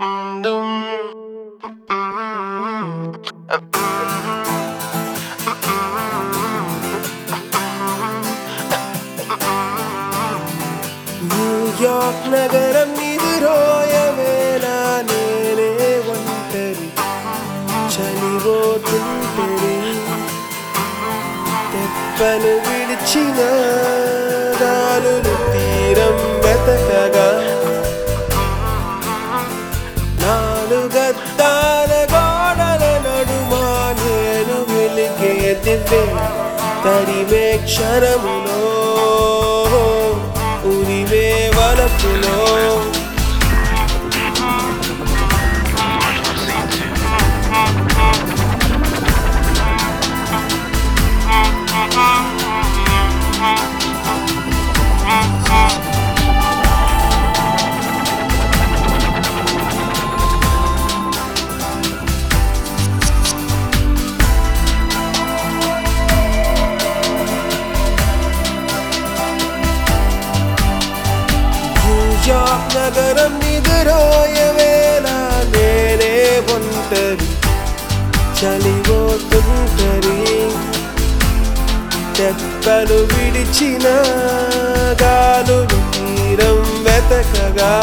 New York నగరం నిదురోయవేళ నేనే ఒంటరి చలిపోతుంటరి తెప్పను విడిచిన గాలులు తీరం వెతకగా నాలుగద్దాల గోడల నడుమా నేను వెలిగే దివ్వే తరిమే క్షణములో ఉరివే వలపులో న్యూయార్క్ నగరం నిదురోయవేళ నేనే ఒంటరి చలిపోతుంటరి తెప్పలు విడిచిన గాలులు తీరం వెతకగా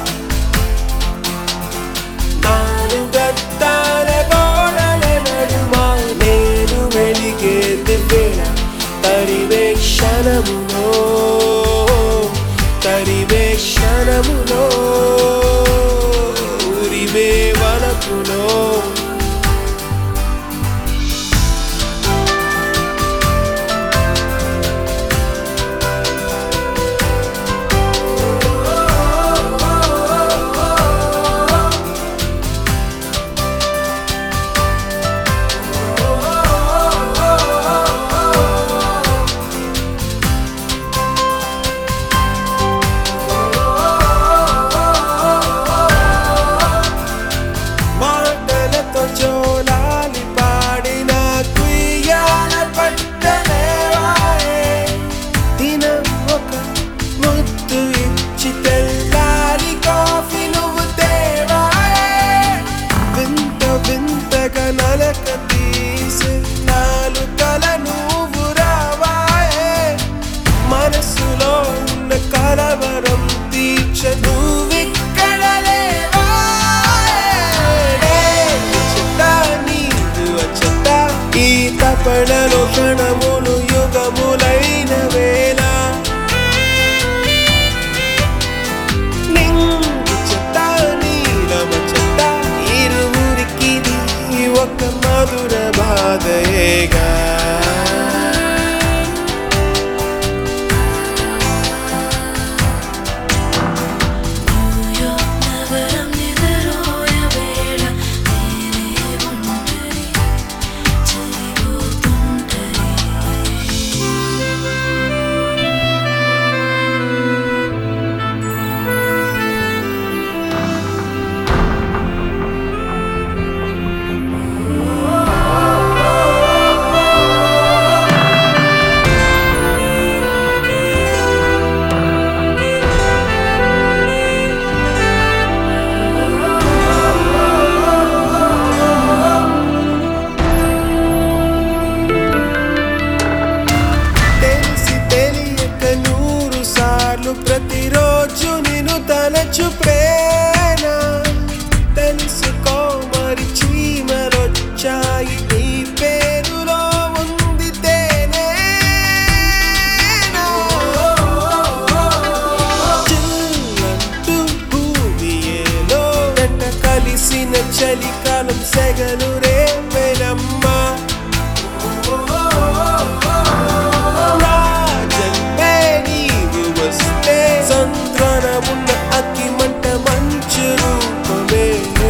నాలుగద్దాల గోడల నడుమ నేను వెలిగే దివ్వేళ తరివే క్షణములో తరివే క్షణములో ఉరివే వలపులో మాటలతో జోలాలి పాడిన కుయ్యాల పట్టలేవాయే దినం ఒక ముద్దు ఇచ్చి తెల్లారి కాఫీ నువ్వు తేవాయే వింత వింతగా నలక తీసి నాలుకల నువ్వు రావాయే మనసులో ఉన్న కలవరం తీర్చ నువ్విక్కడ లేవాయే చెత్త నీవు చెత్త ఈ తపనలో క్షణములు యుగములైన వేళ నింగు చెత్త నీలమ చెత్త ఇరువురికి ఒక మధుర బాధయేగా న్యూయార్క్ నగరం నిద్రోయవేళ నేనే ఒంటరి చలిపోతుంటరి తెలిసి తెలియక నూరు సార్లు ప్రతిరోజు నిన్ను తలచు ప్రేమ తెలుసుకో మరి చీమలొచ్చాయి నీ పేరులో ఉంది తేనే చిల్లంటూ భూమి ఏలో వెంట కలిసిన చలికాలం సెగలు రేపెనమ్మా రాజంపే నీవు వస్తే సంద్రన ఉన్న అగ్గి మంట మంచు రూపమే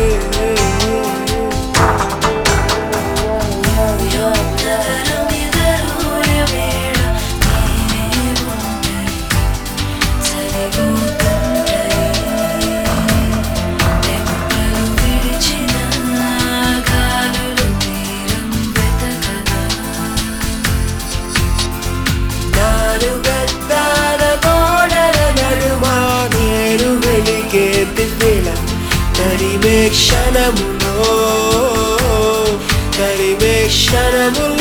న్యూయార్క్ నగరం నిద్రోయవేళ నేనే ఒంటరి చలిపోతుంటరి తెప్పలు విడిచిన గాలులు క్షణములో తరిమే క్షణములో